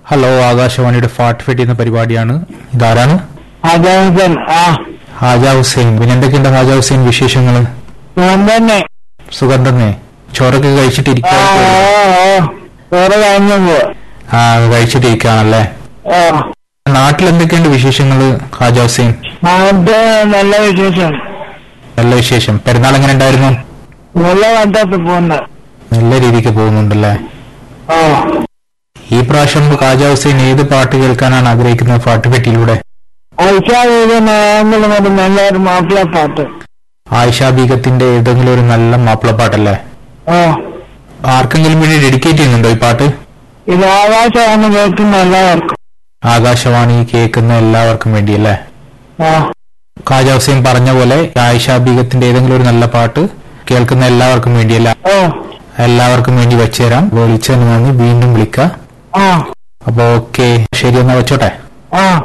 Hello ആകാശവാണിയുടെ ഫാട്ട് ഫെറ്റ് എന്ന പരിപാടിയാണ് ഇതാരാണ് അജാസൻ ആ ഹാജ ഹുസൈൻ പിന്നെ എന്തൊക്കെയുണ്ട് ഹാജ ഹുസൈൻ വിശേഷങ്ങൾ ഞാൻ തന്നെ സുഖം തന്നെ ചോറൊക്കെ ആ കഴിച്ചിട്ടിരിക്കുക ആ, ആ. വേറെ കഴിഞ്ഞു പോ ആ കഴിച്ചിട്ടിരിക്കുകയാണല്ലേ ആ നാട്ടിൽ എന്തൊക്കെയുണ്ട് വിശേഷങ്ങൾ ഹാജ ഹുസൈൻ നാട്ട് നല്ല വിശേഷം നല്ല വിശേഷം പെരുന്നാൾ എങ്ങനെ ഉണ്ടായിരുന്നു നല്ല കണ്ടത്ത് പോന്ന നല്ല രീതിക്ക് പോകുന്നുണ്ടല്ലേ ആ ഈ പ്രാവശ്യം ഹാജ ഹുസൈൻ ഏത് പാട്ട് കേൾക്കാനാണ് ആഗ്രഹിക്കുന്നത് ഫാട്ട് ഫെറ്റിലൂടെ ഐഷാദീപനാകുമ്പോഴും ഒരു നല്ലൊരു മാപ്പിള പാട്ട് ആയിഷ ബീഗത്തിന്റെ ഏതെങ്കിലും ഒരു നല്ല മാപ്പിളപ്പാട്ടല്ലേ ആ ആർക്കെങ്കിലും വേണ്ടി ഡെഡിക്കേറ്റ് ചെയ്യുന്നുണ്ടോ ഈ പാട്ട് ഇത് ആകാശമാണ് കേൾക്കുന്ന എല്ലാവർക്കും ആകാശവാണി കേൾക്കുന്ന എല്ലാവർക്കും വേണ്ടിയല്ലേ ആ ഖാജ ഹുസൈൻ പറഞ്ഞ പോലെ ആയിഷ ബീഗത്തിന്റെ ഏതെങ്കിലും ഒരു നല്ല പാട്ട് കേൾക്കുന്ന എല്ലാവർക്കും വേണ്ടിയല്ല ഓ എല്ലാവർക്കും വേണ്ടി വെച്ചുതരാം വിളിച്ചതിന് നന്ദി വീണ്ടും വിളിക്കാം ആ അപ്പൊ ഓക്കെ ശരി എന്നാ വെച്ചോട്ടെ ആ